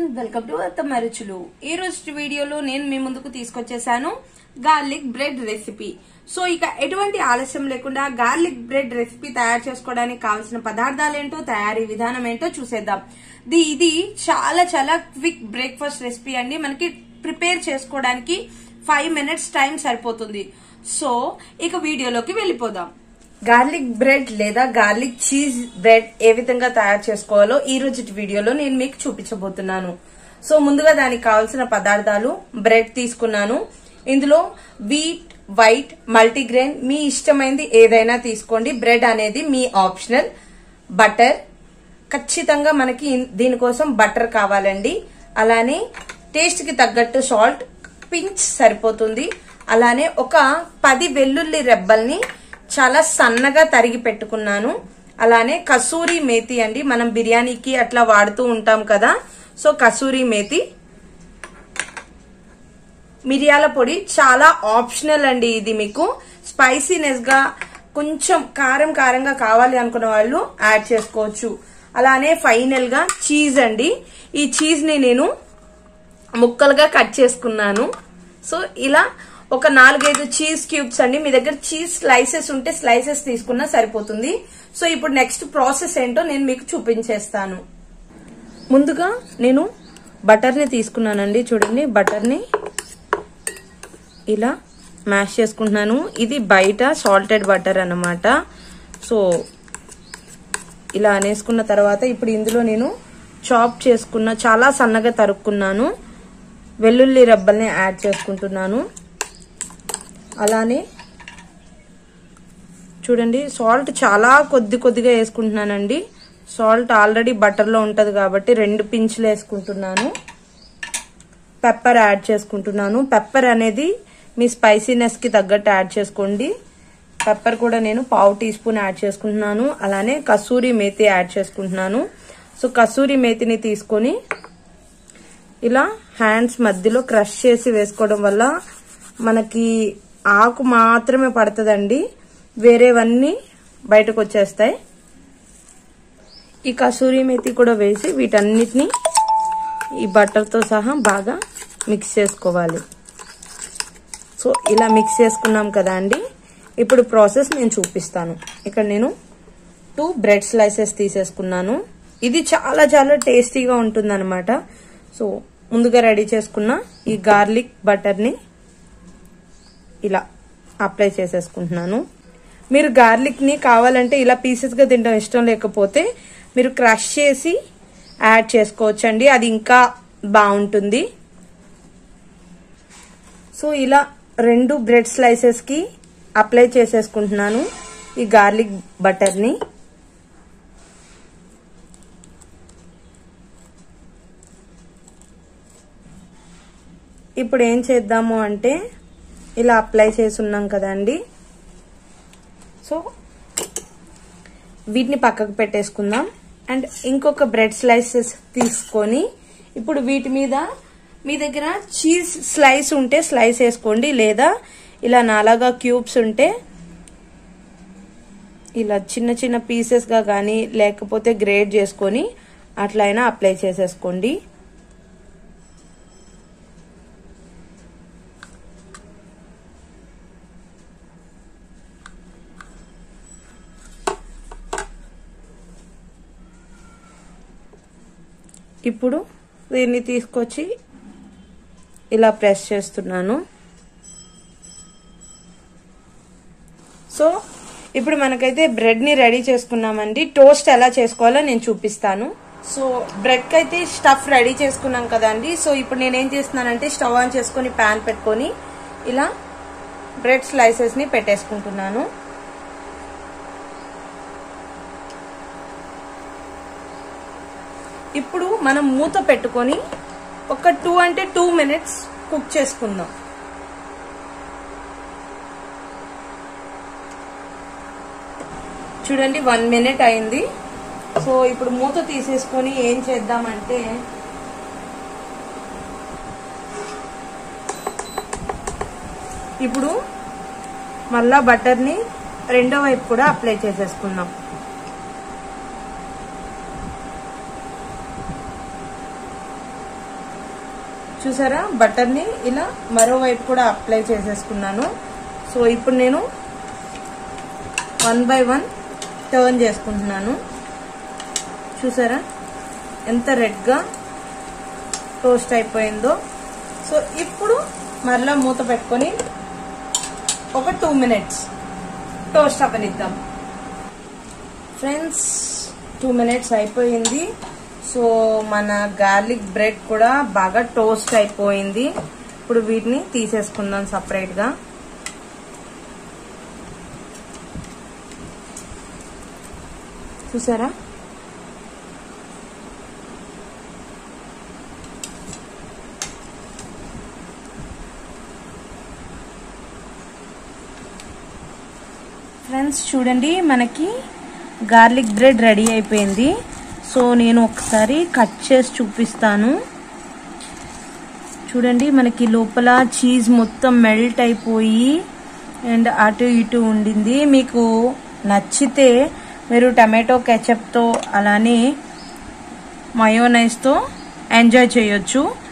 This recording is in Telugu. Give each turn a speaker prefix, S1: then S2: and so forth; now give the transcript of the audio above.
S1: వెల్కమ్ టు అత్తమ్మ రుచులు ఈ రోజు వీడియోలో నేను మీ ముందుకు తీసుకొచ్చేసాను గార్లిక్ బ్రెడ్ రెసిపీ సో ఇక ఎటువంటి ఆలస్యం లేకుండా గార్లిక్ బ్రెడ్ రెసిపీ తయారు చేసుకోవడానికి కావాల్సిన పదార్థాలు ఏంటో తయారీ విధానం ఏంటో చూసేద్దాం ది- ఇది చాలా చాలా క్విక్ బ్రేక్ఫాస్ట్ రెసిపీ అండి మనకి ప్రిపేర్ చేసుకోవడానికి ఫైవ్ మినిట్స్ టైం సరిపోతుంది సో ఇక వీడియోలోకి వెళ్ళిపోదాం గార్లిక్ బ్రెడ్ లేదా గార్లిక్ చీజ్ బ్రెడ్ ఏ విధంగా తయారు చేసుకోవాలో ఈ రోజు వీడియోలో నేను మీకు చూపించబోతున్నాను సో ముందుగా దానికి కావాల్సిన పదార్థాలు బ్రెడ్ తీసుకున్నాను ఇందులో వీట్ వైట్ మల్టీగ్రెయిన్ మీ ఇష్టమైనది ఏదైనా తీసుకోండి బ్రెడ్ అనేది మీ ఆప్షనల్ బటర్ ఖచ్చితంగా మనకి ఇన్- దీనికోసం బటర్ కావాలండి అలానే టేస్ట్ కి తగ్గట్టు సాల్ట్ పించ్ సరిపోతుంది అలానే ఒక పది వెల్లుల్లి రెబ్బల్ని చాలా సన్నగా తరిగి పెట్టుకున్నాను అలానే కసూరి మేతి అండి మనం బిర్యానీకి అట్లా వాడుతూ ఉంటాం కదా సో కసూరి మేతి మిరియాల పొడి చాలా ఆప్షనల్ అండి ఇది మీకు స్పైసీనెస్ గా కొంచెం కారం కారంగా కావాలి అనుకున్న వాళ్ళు యాడ్ చేసుకోవచ్చు అలానే ఫైనల్ గా చీజ్ అండి ఈ చీజ్ ని నేను ముక్కలుగా కట్ చేసుకున్నాను సో ఇలా ఒక నాలుగైదు చీజ్ క్యూబ్స్ అండి మీ దగ్గర చీజ్ స్లైసెస్ ఉంటే స్లైసెస్ తీసుకున్నా సరిపోతుంది సో ఇప్పుడు నెక్స్ట్ ప్రాసెస్ ఏంటో నేను మీకు చూపించేస్తాను ముందుగా నేను బటర్ని తీసుకున్నానండి చూడండి బటర్ని ఇలా మ్యాష్ చేసుకుంటున్నాను ఇది బయట సాల్టెడ్ బటర్ అన్నమాట సో ఇలా అనేసుకున్న తర్వాత ఇప్పుడు ఇందులో నేను చాప్ చేసుకున్న చాలా సన్నగా తరుక్కున్నాను వెల్లుల్లి రబ్బల్ని యాడ్ చేసుకుంటున్నాను అలానే చూడండి సాల్ట్ చాలా కొద్ది కొద్దిగా వేసుకుంటున్నానండి సాల్ట్ ఆల్రెడీ బటర్లో ఉంటుంది కాబట్టి రెండు పించులు వేసుకుంటున్నాను పెప్పర్ యాడ్ చేసుకుంటున్నాను పెప్పర్ అనేది మీ స్పైసీనెస్ కి తగ్గట్టు యాడ్ చేసుకోండి పెప్పర్ కూడా నేను పావు టీ స్పూన్ యాడ్ చేసుకుంటున్నాను అలానే కసూరి మేతి యాడ్ చేసుకుంటున్నాను సో కసూరి మేతిని తీసుకొని ఇలా హ్యాండ్స్ మధ్యలో క్రష్ చేసి వేసుకోవడం వల్ల మనకి ఆకు మాత్రమే పడుతుందండి వేరేవన్నీ బయటకు వచ్చేస్తాయి ఈ కసూరి మేతి కూడా వేసి వీటన్నిటిని ఈ బటర్తో సహా బాగా మిక్స్ చేసుకోవాలి సో ఇలా మిక్స్ చేసుకున్నాం కదా అండి ఇప్పుడు ప్రాసెస్ నేను చూపిస్తాను ఇక్కడ నేను టూ బ్రెడ్ స్లైసెస్ తీసేసుకున్నాను ఇది చాలా చాలా టేస్టీగా ఉంటుందన్నమాట సో ముందుగా రెడీ చేసుకున్న ఈ గార్లిక్ బటర్ని ఇలా అప్లై చేసేసుకుంటున్నాను మీరు గార్లిక్ని కావాలంటే ఇలా పీసెస్గా తినడం ఇష్టం లేకపోతే మీరు క్రష్ చేసి యాడ్ చేసుకోవచ్చండి అది ఇంకా బాగుంటుంది సో ఇలా రెండు బ్రెడ్ స్లైసెస్కి అప్లై చేసేసుకుంటున్నాను ఈ గార్లిక్ బటర్ని ఇప్పుడు ఏం చేద్దాము అంటే ఇలా అప్లై చేసి ఉన్నాం కదండి సో వీటిని పక్కకు పెట్టేసుకుందాం అండ్ ఇంకొక బ్రెడ్ స్లైసెస్ తీసుకొని ఇప్పుడు వీటి మీద మీ దగ్గర చీజ్ స్లైస్ ఉంటే స్లైస్ వేసుకోండి లేదా ఇలా నాలాగా క్యూబ్స్ ఉంటే ఇలా చిన్న చిన్న పీసెస్గా కానీ లేకపోతే గ్రేడ్ చేసుకొని అట్లయినా అప్లై చేసేసుకోండి ఇప్పుడు దీన్ని తీసుకొచ్చి ఇలా ప్రెస్ చేస్తున్నాను సో ఇప్పుడు మనకైతే బ్రెడ్ ని రెడీ చేసుకున్నామండి టోస్ట్ ఎలా చేసుకోవాలో నేను చూపిస్తాను సో బ్రెడ్ కి అయితే స్టఫ్ రెడీ చేసుకున్నాం కదండి సో ఇప్పుడు నేనేం చేస్తున్నానంటే స్టవ్ ఆన్ చేసుకొని ప్యాన్ పెట్టుకొని ఇలా బ్రెడ్ స్లైసెస్ ని పెట్టేసుకుంటున్నాను ఇప్పుడు మనం మూత పెట్టుకొని ఒక టూ అంటే టూ మినిట్స్ కుక్ చేసుకుందాం చూడండి వన్ మినిట్ అయింది సో ఇప్పుడు మూత తీసేసుకొని ఏం చేద్దామంటే ఇప్పుడు మళ్ళా బటర్ని రెండో వైపు కూడా అప్లై చేసేసుకుందాం చూసారా బటర్ని ఇలా మరోవైపు కూడా అప్లై చేసేసుకున్నాను సో ఇప్పుడు నేను వన్ బై వన్ టర్న్ చేసుకుంటున్నాను చూసారా ఎంత రెడ్గా టోస్ట్ అయిపోయిందో సో ఇప్పుడు మరలా మూత పెట్టుకొని ఒక టూ మినిట్స్ టోస్ట్ అవ్వనిద్దాం ఫ్రెండ్స్ టూ మినిట్స్ అయిపోయింది సో మన గార్లిక్ బ్రెడ్ కూడా బాగా టోస్ట్ అయిపోయింది ఇప్పుడు వీటిని తీసేసుకుందాం సపరేట్గా చూసారా ఫ్రెండ్స్ చూడండి మనకి గార్లిక్ బ్రెడ్ రెడీ అయిపోయింది సో నేను ఒకసారి కట్ చేసి చూపిస్తాను చూడండి మనకి లోపల చీజ్ మొత్తం మెల్ట్ అయిపోయి అండ్ అటు ఇటు ఉండింది మీకు నచ్చితే మీరు టమాటో కెచప్తో అలానే మయోనైజ్తో ఎంజాయ్ చేయొచ్చు